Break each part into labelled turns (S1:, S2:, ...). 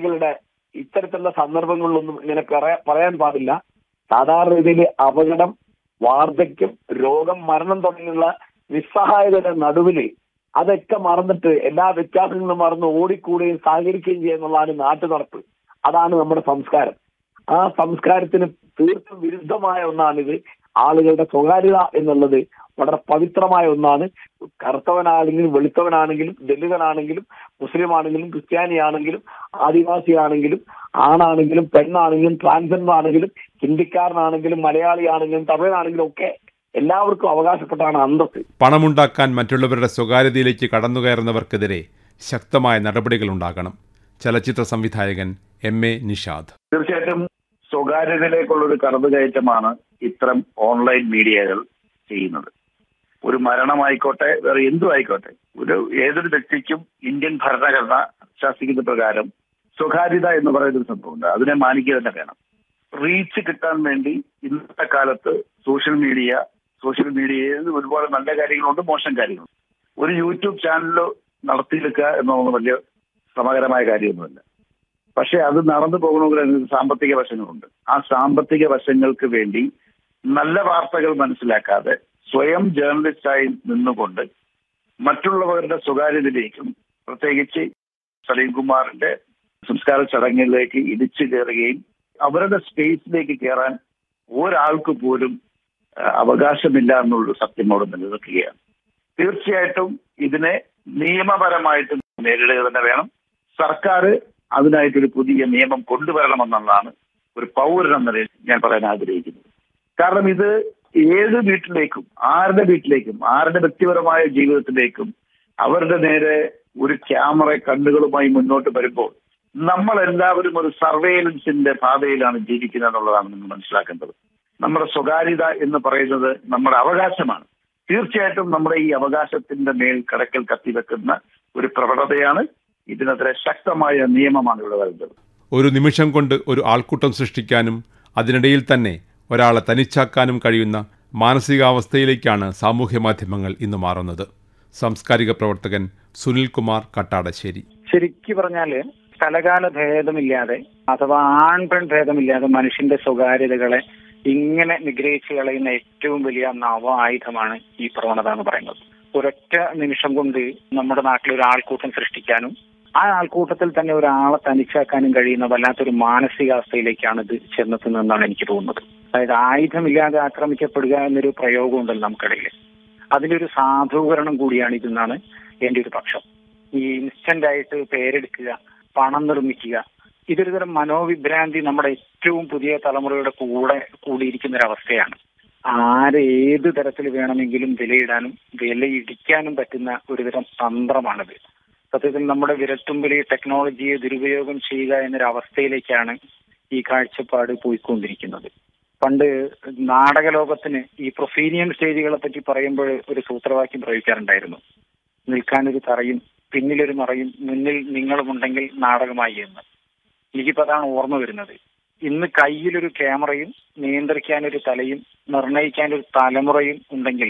S1: വ്യക്തികളുടെ ഇത്തരത്തിലുള്ള സന്ദർഭങ്ങളിലൊന്നും ഇങ്ങനെ പറയാ- പറയാൻ പാടില്ല സാധാരണ രീതിയിൽ അപകടം വാർദ്ധക്യം രോഗം മരണം തുടങ്ങിയുള്ള നിസ്സഹായതയുടെ നടുവില് അതൊക്കെ മറന്നിട്ട് എല്ലാ വ്യത്യാസങ്ങളും മറന്ന് ഓടിക്കൂടുകയും സഹകരിക്കുകയും ചെയ്യുക എന്നുള്ളതാണ് നാട്ടു നടപ്പ് അതാണ് നമ്മുടെ സംസ്കാരം ആ സംസ്കാരത്തിന് തീർത്തും വിരുദ്ധമായ ഒന്നാണിത് ആളുകളുടെ സ്വകാര്യത എന്നുള്ളത് വളരെ പവിത്രമായ ഒന്നാണ് കറുത്തവനാണെങ്കിലും വെളുത്തവനാണെങ്കിലും ദലിതനാണെങ്കിലും മുസ്ലിം ആണെങ്കിലും ക്രിസ്ത്യാനി ആണെങ്കിലും ആദിവാസി ആണെങ്കിലും ആണാണെങ്കിലും പെണ്ണാണെങ്കിലും ട്രാൻസ്ജെൻഡർ ആണെങ്കിലും ഹിന്ദിക്കാരനാണെങ്കിലും മലയാളി ആണെങ്കിലും തമിഴനാണെങ്കിലും ഒക്കെ എല്ലാവർക്കും അവകാശപ്പെട്ടാണ് അന്തസ്
S2: പണമുണ്ടാക്കാൻ മറ്റുള്ളവരുടെ സ്വകാര്യതയിലേക്ക് കടന്നുകയറുന്നവർക്കെതിരെ ശക്തമായ നടപടികളുണ്ടാകണം ചലച്ചിത്ര സംവിധായകൻ എം എ നിഷാദ്
S3: തീർച്ചയായിട്ടും സ്വകാര്യതയിലേക്കുള്ള ഒരു കടന്നുകയറ്റമാണ് ഇത്തരം ഓൺലൈൻ മീഡിയകൾ ചെയ്യുന്നത് ഒരു മരണമായിക്കോട്ടെ വേറെ എന്തും ആയിക്കോട്ടെ ഒരു ഏതൊരു വ്യക്തിക്കും ഇന്ത്യൻ ഭരണഘടന ശാസിക്കുന്ന പ്രകാരം സ്വകാര്യത എന്ന് പറയുന്ന ഒരു സംഭവമുണ്ട് അതിനെ മാനിക്കുക തന്നെ വേണം റീച്ച് കിട്ടാൻ വേണ്ടി ഇന്നത്തെ കാലത്ത് സോഷ്യൽ മീഡിയ സോഷ്യൽ മീഡിയയിൽ ഒരുപാട് നല്ല കാര്യങ്ങളുണ്ട് മോശം കാര്യങ്ങളുണ്ട് ഒരു യൂട്യൂബ് ചാനൽ നടത്തിയെടുക്കുക എന്നൊന്നും വലിയ ശ്രമകരമായ കാര്യമൊന്നുമല്ല പക്ഷെ അത് നടന്നു പോകണമെങ്കിൽ അതിന് സാമ്പത്തിക വശങ്ങളുണ്ട് ആ സാമ്പത്തിക വശങ്ങൾക്ക് വേണ്ടി നല്ല വാർത്തകൾ മനസ്സിലാക്കാതെ സ്വയം ജേർണലിസ്റ്റായി നിന്നുകൊണ്ട് മറ്റുള്ളവരുടെ സ്വകാര്യതയിലേക്കും പ്രത്യേകിച്ച് സലീംകുമാറിന്റെ സംസ്കാര ചടങ്ങുകളിലേക്ക് ഇടിച്ചു കയറുകയും അവരുടെ സ്പേസിലേക്ക് കയറാൻ ഒരാൾക്ക് പോലും ആ, അവകാശമില്ല എന്നുള്ള സത്യം അവിടെ നിലനിൽക്കുകയാണ് തീർച്ചയായിട്ടും ഇതിനെ നിയമപരമായിട്ട് നേരിടുക തന്നെ വേണം സർക്കാർ അതിനായിട്ടൊരു പുതിയ നിയമം കൊണ്ടുവരണമെന്നുള്ളതാണ് ഒരു പൗരൻ എന്ന നിലയിൽ ഞാൻ പറയാൻ ആഗ്രഹിക്കുന്നത് കാരണം ഇത് ഏത് വീട്ടിലേക്കും ആരുടെ വീട്ടിലേക്കും ആരുടെ വ്യക്തിപരമായ ജീവിതത്തിലേക്കും അവരുടെ നേരെ ഒരു ക്യാമറ കണ്ണുകളുമായി മുന്നോട്ട് വരുമ്പോൾ നമ്മൾ എല്ലാവരും ഒരു സർവേലൻസിന്റെ പാതയിലാണ് ജീവിക്കുന്നത് എന്നുള്ളതാണ് നിങ്ങൾ മനസ്സിലാക്കേണ്ടത് നമ്മുടെ സ്വകാര്യത എന്ന് പറയുന്നത് നമ്മുടെ അവകാശമാണ് തീർച്ചയായിട്ടും നമ്മുടെ ഈ അവകാശത്തിന്റെ മേൽ കടക്കൽ കത്തിവെക്കുന്ന ഒരു പ്രവണതയാണ് ഇതിനെതിരെ ശക്തമായ നിയമമാണ് ഇവിടെ വരുന്നത്
S2: ഒരു നിമിഷം കൊണ്ട് ഒരു ആൾക്കൂട്ടം സൃഷ്ടിക്കാനും അതിനിടയിൽ തന്നെ ഒരാളെ തനിച്ചാക്കാനും കഴിയുന്ന മാനസികാവസ്ഥയിലേക്കാണ് സാമൂഹ്യ മാധ്യമങ്ങൾ ഇന്ന് മാറുന്നത് സാംസ്കാരിക പ്രവർത്തകൻ സുനിൽ കുമാർ കട്ടാടശ്ശേരി
S4: ശരിക്കു പറഞ്ഞാല് സ്ഥലകാല ഭേദമില്ലാതെ അഥവാ ആൺ പെൺ ഭേദമില്ലാതെ മനുഷ്യന്റെ സ്വകാര്യതകളെ ഇങ്ങനെ നിഗ്രഹിച്ചു കളയുന്ന ഏറ്റവും വലിയ നവ ആയുധമാണ് ഈ പ്രവണത എന്ന് പറയുന്നത് ഒരൊറ്റ നിമിഷം കൊണ്ട് നമ്മുടെ നാട്ടിൽ ഒരു ആൾക്കൂട്ടം സൃഷ്ടിക്കാനും ആ ആൾക്കൂട്ടത്തിൽ തന്നെ ഒരാളെ തനിച്ചാക്കാനും കഴിയുന്ന വല്ലാത്തൊരു മാനസികാവസ്ഥയിലേക്കാണ് ഇത് ചെന്നെത്തുന്നതെന്നാണ് എനിക്ക് തോന്നുന്നത് അതായത് ആയുധമില്ലാതെ ആക്രമിക്കപ്പെടുക എന്നൊരു പ്രയോഗം ഉണ്ടല്ലോ നമുക്കിടയിൽ അതിന്റെ ഒരു സാധൂകരണം കൂടിയാണ് ഇതെന്നാണ് എന്റെ ഒരു പക്ഷം ഈ ഇൻസ്റ്റന്റ് ആയിട്ട് പേരെടുക്കുക പണം നിർമ്മിക്കുക ഇതൊരു തരം മനോവിഭ്രാന്തി നമ്മുടെ ഏറ്റവും പുതിയ തലമുറയുടെ കൂടെ കൂടിയിരിക്കുന്ന ഒരു അവസ്ഥയാണ് ആരെ ഏത് തരത്തിൽ വേണമെങ്കിലും വിലയിടാനും വിലയിടിക്കാനും പറ്റുന്ന ഒരുതരം തന്ത്രമാണിത് സത്യത്തിൽ നമ്മുടെ വിരൽത്തുമ്പിൽ ഈ ടെക്നോളജിയെ ദുരുപയോഗം ചെയ്യുക എന്നൊരു അവസ്ഥയിലേക്കാണ് ഈ കാഴ്ചപ്പാട് പോയിക്കൊണ്ടിരിക്കുന്നത് പണ്ട് നാടകലോകത്തിന് ഈ പ്രൊഫീനിയം സ്റ്റേജുകളെ പറ്റി പറയുമ്പോൾ ഒരു സൂത്രവാക്യം പ്രയോഗിക്കാറുണ്ടായിരുന്നു നിൽക്കാനൊരു തറയും പിന്നിലൊരു മറയും മുന്നിൽ നിങ്ങളുമുണ്ടെങ്കിൽ നാടകമായി എന്ന് എനിക്കിപ്പോ അതാണ് ഓർമ്മ വരുന്നത് ഇന്ന് കയ്യിലൊരു ക്യാമറയും നിയന്ത്രിക്കാനൊരു തലയും നിർണയിക്കാനൊരു തലമുറയും ഉണ്ടെങ്കിൽ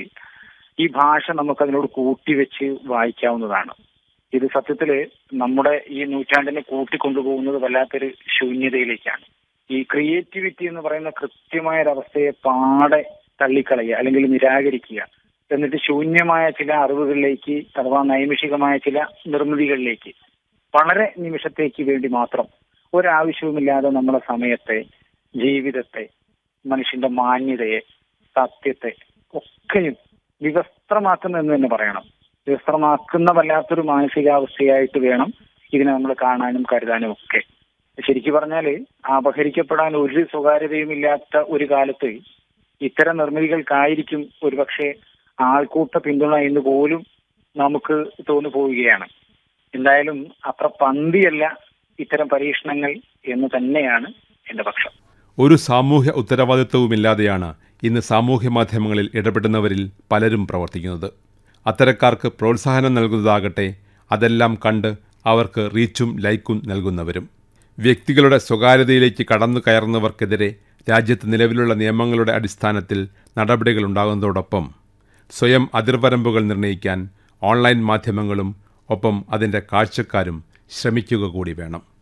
S4: ഈ ഭാഷ നമുക്ക് അതിനോട് കൂട്ടിവെച്ച് വായിക്കാവുന്നതാണ് ഇത് സത്യത്തില് നമ്മുടെ ഈ നൂറ്റാണ്ടിനെ കൂട്ടിക്കൊണ്ടുപോകുന്നത് വല്ലാത്തൊരു ശൂന്യതയിലേക്കാണ് ഈ ക്രിയേറ്റിവിറ്റി എന്ന് പറയുന്ന കൃത്യമായ ഒരു അവസ്ഥയെ പാടെ തള്ളിക്കളയുക അല്ലെങ്കിൽ നിരാകരിക്കുക എന്നിട്ട് ശൂന്യമായ ചില അറിവുകളിലേക്ക് അഥവാ നൈമിഷികമായ ചില നിർമ്മിതികളിലേക്ക് വളരെ നിമിഷത്തേക്ക് വേണ്ടി മാത്രം ഒരാവശ്യവുമില്ലാതെ നമ്മുടെ സമയത്തെ ജീവിതത്തെ മനുഷ്യന്റെ മാന്യതയെ സത്യത്തെ ഒക്കെയും വിവസ്ത്രമാക്കുന്ന എന്ന് തന്നെ പറയണം വിവസ്ത്രമാക്കുന്ന വല്ലാത്തൊരു മാനസികാവസ്ഥയായിട്ട് വേണം ഇതിനെ നമ്മൾ കാണാനും കരുതാനും ഒക്കെ ശരിക്കു പറഞ്ഞാല് അപഹരിക്കപ്പെടാൻ ഒരു സ്വകാര്യതയും ഇല്ലാത്ത ഒരു കാലത്ത് ഇത്തരം നിർമ്മിതികൾക്കായിരിക്കും ഒരുപക്ഷെ ആൾക്കൂട്ട പിന്തുണ എന്ന് പോലും നമുക്ക് തോന്നു പോവുകയാണ് എന്തായാലും അത്ര പന്തിയല്ല ഇത്തരം പരീക്ഷണങ്ങൾ എന്ന് തന്നെയാണ് എന്റെ പക്ഷം
S2: ഒരു സാമൂഹ്യ ഉത്തരവാദിത്വവുമില്ലാതെയാണ് ഇന്ന് സാമൂഹ്യ മാധ്യമങ്ങളിൽ ഇടപെടുന്നവരിൽ പലരും പ്രവർത്തിക്കുന്നത് അത്തരക്കാർക്ക് പ്രോത്സാഹനം നൽകുന്നതാകട്ടെ അതെല്ലാം കണ്ട് അവർക്ക് റീച്ചും ലൈക്കും നൽകുന്നവരും വ്യക്തികളുടെ സ്വകാര്യതയിലേക്ക് കടന്നു കയറുന്നവർക്കെതിരെ രാജ്യത്ത് നിലവിലുള്ള നിയമങ്ങളുടെ അടിസ്ഥാനത്തിൽ നടപടികളുണ്ടാകുന്നതോടൊപ്പം സ്വയം അതിർവരമ്പുകൾ നിർണ്ണയിക്കാൻ ഓൺലൈൻ മാധ്യമങ്ങളും ഒപ്പം അതിൻ്റെ കാഴ്ചക്കാരും ശ്രമിക്കുക കൂടി വേണം